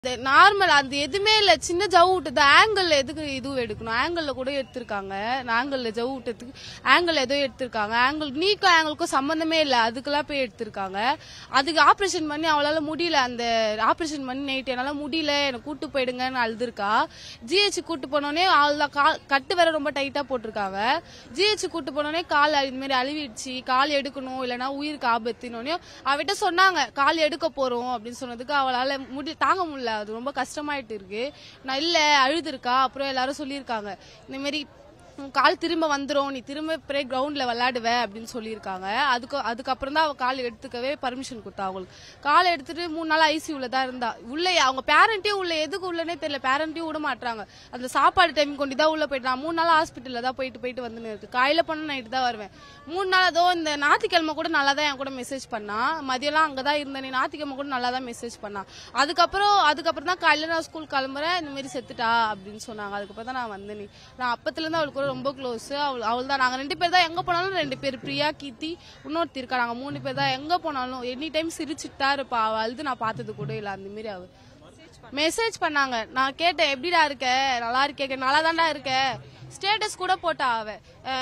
normal அந்த எதுவுமே இல்ல சின்ன ஜவு விட்டது ஆங்கிள் எதுக்கு இதுவும் எடுக்கணும் ஆங்கிள் கூட எடுத்திருக்காங்க ஆங்கிள் ஜவு விட்டதுக்கு ஆங்கிள் ஏதோ எடுத்திருக்காங்க ஆங்கிள் நீக்கும் ஆங்கிளுக்கும் சம்பந்தமே இல்ல அதுக்கெல்லாம் போய் எடுத்திருக்காங்க அதுக்கு ஆபரேஷன் பண்ணி அவளால முடியல அந்த ஆபரேஷன் பண்ணி நைட் என்னால முடியல எனக்கு கூட்டு போயிடுங்கன்னு அழுதுருக்கா ஜிஹெச் கூட்டு போனோடனே அவள் கால் கட்டு வேற ரொம்ப டைட்டா போட்டிருக்காங்க ஜிஹெச் கூட்டு போனோடனே கால் இந்த மாதிரி அழுவிடுச்சு கால் எடுக்கணும் இல்லைன்னா உயிருக்கு ஆபத்துனோடனே அவகிட்ட சொன்னாங்க கால் எடுக்க போறோம் அப்படின்னு சொன்னதுக்கு அவளால முடி தாங்க முடியல அது ரொம்ப கஷ்டமாயிட்டு இருக்கு நான் இல்ல அழுதுருக்கா அப்புறம் எல்லாரும் சொல்லியிருக்காங்க இந்த மாதிரி உன் கால் திரும்ப வந்துரும் நீ திரும்ப பிரே கிரவுண்ட்ல விளையாடுவ அப்படின்னு சொல்லியிருக்காங்க அதுக்கு அதுக்கப்புறம் தான் அவ கால் எடுத்துக்கவே பர்மிஷன் கொடுத்தா அவங்களுக்கு கால் எடுத்துட்டு மூணு நாள் ஐசியூல தான் இருந்தா உள்ள அவங்க பேரண்ட்டையும் உள்ள எதுக்கு உள்ளனே தெரியல பேரண்ட்டையும் விட மாட்டாங்க அந்த சாப்பாடு டைம் கொண்டு தான் உள்ள போயிட்டு நான் மூணு நாள் ஹாஸ்பிட்டல்ல தான் போயிட்டு போயிட்டு வந்து இருக்கு காலையில பண்ண நைட்டு தான் வருவேன் மூணு நாள் அதோ இந்த ஞாயிற்றுக்கிழமை கூட நல்லா தான் என் கூட மெசேஜ் பண்ணா மதியம்லாம் அங்கதான் இருந்தேன் ஞாயிற்றுக்கிழமை கூட நல்லா தான் மெசேஜ் பண்ணா அதுக்கப்புறம் அதுக்கப்புறம் தான் காலையில நான் ஸ்கூல் கிளம்புறேன் இந்த மாதிரி செத்துட்டா அப்படின்னு சொன்னாங்க அதுக்கப்புறம் தான் நான் வந்தேன் நான் அப்பத்துல இருந்து அவளுக்கு கூட ரொம்ப க்ளோஸ் அவள் அவள் தான் நாங்க ரெண்டு பேர் தான் எங்க போனாலும் ரெண்டு பேர் பிரியா கீர்த்தி இன்னொருத்தி இருக்கா நாங்க மூணு பேர் தான் எங்க போனாலும் எனி டைம் சிரிச்சுட்டா இருப்பா அவள் அழுது நான் பார்த்தது கூட இல்லை அந்த மாதிரி அவ மெசேஜ் பண்ணாங்க நான் கேட்டேன் எப்படிடா இருக்க நல்லா இருக்கே நல்லா தான்டா இருக்க ஸ்டேட்டஸ் கூட போட்டா அவ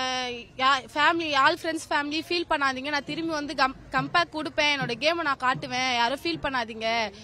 family all friends family feel பண்ணாதீங்க நான் திரும்பி வந்து கம்பேக் கொடுப்பேன் என்னோட கேமை நான் காட்டுவேன் யாரும் ஃபீல் பண்ணாதீங்க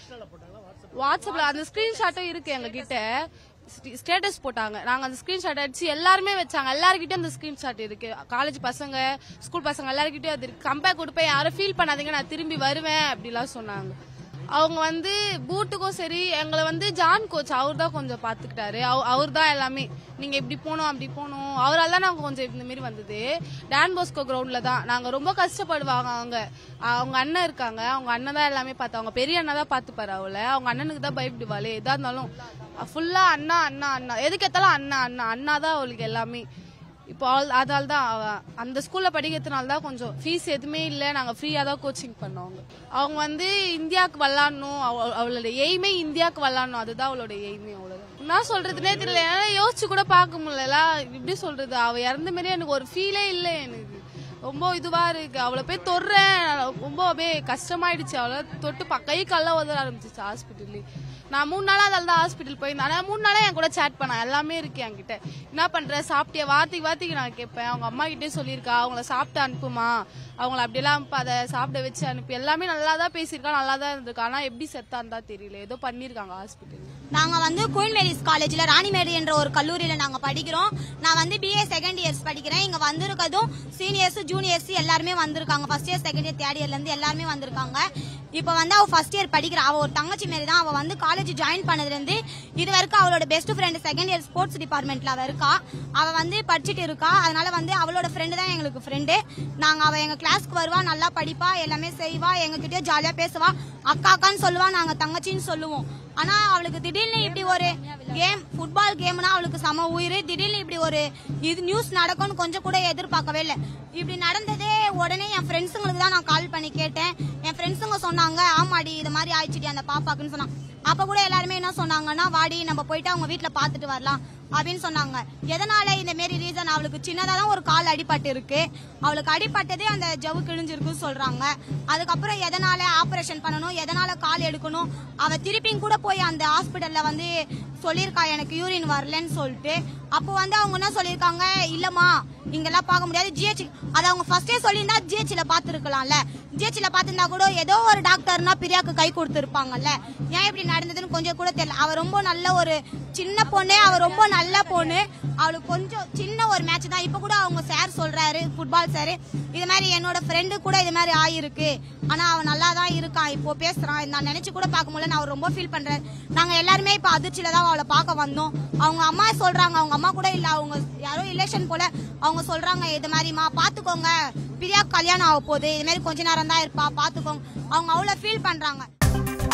வாட்ஸ்அப்ல அந்த ஸ்கிரீன்ஷாட்டும் இருக்கு எங்க கிட்ட ஸ்டேட்டஸ் போட்டாங்க நாங்க அந்த ஸ்கிரீன்ஷாட் அடிச்சு எல்லாருமே வச்சாங்க எல்லாருக்கிட்டையும் அந்த ஸ்கிரீன்ஷாட் இருக்கு காலேஜ் பசங்க ஸ்கூல் பசங்க எல்லாருக்கிட்டையும் அது இருக்கு கம்பேர் கொடுப்பேன் யாரும் ஃபீல் பண்ணாதீங்க நான் திரும்பி வருவேன் அப்படிலாம் சொன்னாங்க அவங்க வந்து பூட்டுக்கும் சரி எங்களை வந்து ஜான் கோச் அவர் தான் கொஞ்சம் பாத்துக்கிட்டாரு அவர் தான் எல்லாமே நீங்க இப்படி போகணும் அப்படி போகணும் அவரால் தான் நாங்க கொஞ்சம் இந்த மாதிரி வந்தது டான் போஸ்கோ கிரவுண்ட்ல தான் நாங்க ரொம்ப கஷ்டப்படுவாங்க அவங்க அவங்க அண்ணன் இருக்காங்க அவங்க அண்ணன் தான் எல்லாமே பார்த்து அவங்க பெரிய அண்ணா தான் பார்த்துப்பாரு அவளை அவங்க அண்ணனுக்கு தான் பயப்படுவாளே எதா இருந்தாலும் ஃபுல்லா அண்ணா அண்ணா அண்ணா எதுக்கு எத்தாலும் அண்ணா அண்ணா அண்ணா தான் அவளுக்கு எல்லாமே இப்போ அவள் அதால தான் அவ அந்த ஸ்கூல்ல படிக்கிறதுனால தான் கொஞ்சம் ஃபீஸ் எதுவுமே இல்லை நாங்க ஃப்ரீயா தான் கோச்சிங் பண்ணோங்க அவங்க வந்து இந்தியாவுக்கு விளாடணும் அவளோட எய்மே இந்தியாவுக்கு விளாடணும் அதுதான் அவளோட எய்மே அவ்வளவுதான் என்ன சொல்றதுனே தெரியல என்னால யோசிச்சு கூட பார்க்க முடியல இப்படி சொல்றது அவ இறந்த மாதிரி எனக்கு ஒரு ஃபீலே இல்லை எனக்கு ரொம்ப இதுவா இருக்கு அவளை போய் தொடுறேன் ரொம்ப அப்படியே கஷ்டமாயிடுச்சு அவளை தொட்டு ப- கை கால்லாம் உதற ஆரம்பிச்சிச்சு ஹாஸ்பிட்டல்ல நான் மூணு நாளா அதில் தான் ஹாஸ்பிட்டல் போயிருந்தேன் ஆனா மூணு நாளா என் கூட சேட் பண்ண எல்லாமே இருக்கு என்கிட்ட என்ன பண்ற சாப்பிட்டியா வார்த்தைக்கு வார்த்தைக்கு நான் கேட்பேன் அவங்க அம்மா கிட்டே சொல்லியிருக்கா அவங்கள சாப்பிட்டு அனுப்புமா அவங்கள அப்படியெல்லாம் அதை சாப்பிட வச்சு அனுப்பி எல்லாமே நல்லா தான் பேசியிருக்கா நல்லா தான் இருந்திருக்கா ஆனா எப்படி செத்தான்னு தான் தெரியல ஏதோ பண்ணிருக்காங்க ஹாஸ்பிட்டல் நாங்க வந்து குயின் மேரிஸ் காலேஜ்ல ராணிமேரி என்ற ஒரு கல்லூரியில நாங்க படிக்கிறோம் நான் வந்து பிஏ செகண்ட் இயர்ஸ் படிக்கிறேன் இங்க வந்திருக்கதும் சீனியர்ஸ் ஜூனியர்ஸ் எல்லாருமே வந்திருக்காங்க first year second year third இயர்ல இருந்து எல்லாருமே வந்திருக்காங்க இப்போ வந்து அவ ஃபர்ஸ்ட் இயர் படிக்கிறா அவ ஒரு தங்கச்சி மாரி தான் அவ வந்து காலேஜ் ஜாயின் பண்ணதுல இருந்து இது வரைக்கும் அவளோட best friend second year sports டிபார்ட்மெண்ட்ல அவ இருக்கா அவ வந்து படிச்சுட்டு இருக்கா அதனால வந்து அவளோட ஃப்ரெண்டு தான் எங்களுக்கு ஃப்ரெண்டு நாங்க அவ எங்க கிளாஸ்க்கு வருவா நல்லா படிப்பா எல்லாமே செய்வா எங்க கிட்டயே ஜாலியா பேசுவா அக்கா அக்கான்னு சொல்லுவா நாங்க தங்கச்சின்னு சொல்லுவோம் ஆனா அவளுக்கு திடீர்னு இப்படி ஒரு கேம் ஃபுட்பால் கேம்னா அவளுக்கு சம உயிர் திடீர்னு இப்படி ஒரு இது நியூஸ் நடக்கும்னு கொஞ்சம் கூட எதிர்பார்க்கவே இல்லை இப்படி நடந்ததே உடனே என் ஃப்ரெண்ட்ஸுங்களுக்கு தான் நான் கால் பண்ணி கேட்டேன் என் ஃப்ரெண்ட்ஸுங்க சொன்னாங்க ஆமாடி இது மாதிரி ஆயிடுச்சுடி அந்த பாப்பாக்குன்னு சொன்னாங்க அப்ப கூட எல்லாருமே என்ன சொன்னாங்கன்னா வாடி நம்ம போயிட்டு அவங்க வீட்ல பாத்துட்டு வரலாம் அப்படின்னு சொன்னாங்க எதனால இந்த மாரி ரீசன் அவளுக்கு சின்னதா தான் ஒரு கால் அடிபட்டு இருக்கு அவளுக்கு அடிபட்டதே அந்த ஜவ்வு கிழிஞ்சிருக்குன்னு சொல்றாங்க அதுக்கப்புறம் எதனால ஆபரேஷன் பண்ணணும் எதனால கால் எடுக்கணும் அவ திருப்பியும் கூட போய் அந்த ஹாஸ்பிட்டல்ல வந்து சொல்லியிருக்கா எனக்கு யூரின் வரலன்னு சொல்லிட்டு அப்போ வந்து அவங்க என்ன சொல்லியிருக்காங்க இல்லம்மா இங்கெல்லாம் பார்க்க முடியாது ஜிஹெச் அதை அவங்க ஃபர்ஸ்டே சொல்லியிருந்தா ஜிஹெச்ல பார்த்துருக்கலாம்ல ஜிஹெச்ல பார்த்திருந்தா கூட ஏதோ ஒரு டாக்டர்னா பிரியாக்கு கை கொடுத்துருப்பாங்கல்ல ஏன் இப்படி நடந்ததுன்னு கொஞ்சம் கூட தெரியல அவ ரொம்ப நல்ல ஒரு சின்ன பொண்ணு அவ ரொம்ப நல்ல பொண்ணு அவளுக்கு கொஞ்சம் சின்ன ஒரு மேட்ச் தான் இப்போ கூட அவங்க சார் சொல்றாரு ஃபுட்பால் சார் இது மாதிரி என்னோட ஃப்ரெண்டு கூட இது மாதிரி ஆயிருக்கு ஆனா அவன் நல்லா தான் இருக்கான் இப்போ பேசுறான் நான் நினைச்சு கூட பார்க்க முடியல நான் அவர் ரொம்ப ஃபீல் பண்றேன் நாங்க எல்லாருமே இப்போ அதிர்ச்சியில தான் அவளை பார்க்க வந்தோம் அவங்க அம்மா சொல்றாங்க அவங்க அம்மா கூட இல்ல அவங்க யாரோ ரிலேஷன் போல அவங்க சொல்றாங்க இது மாதிரிமா பாத்துக்கோங்க பிரியா கல்யாணம் ஆக போகுது இது மாதிரி கொஞ்ச நேரம் தான் இருப்பா பாத்துக்கோங்க அவங்க அவ்வளவு ஃபீல் பண்றாங்க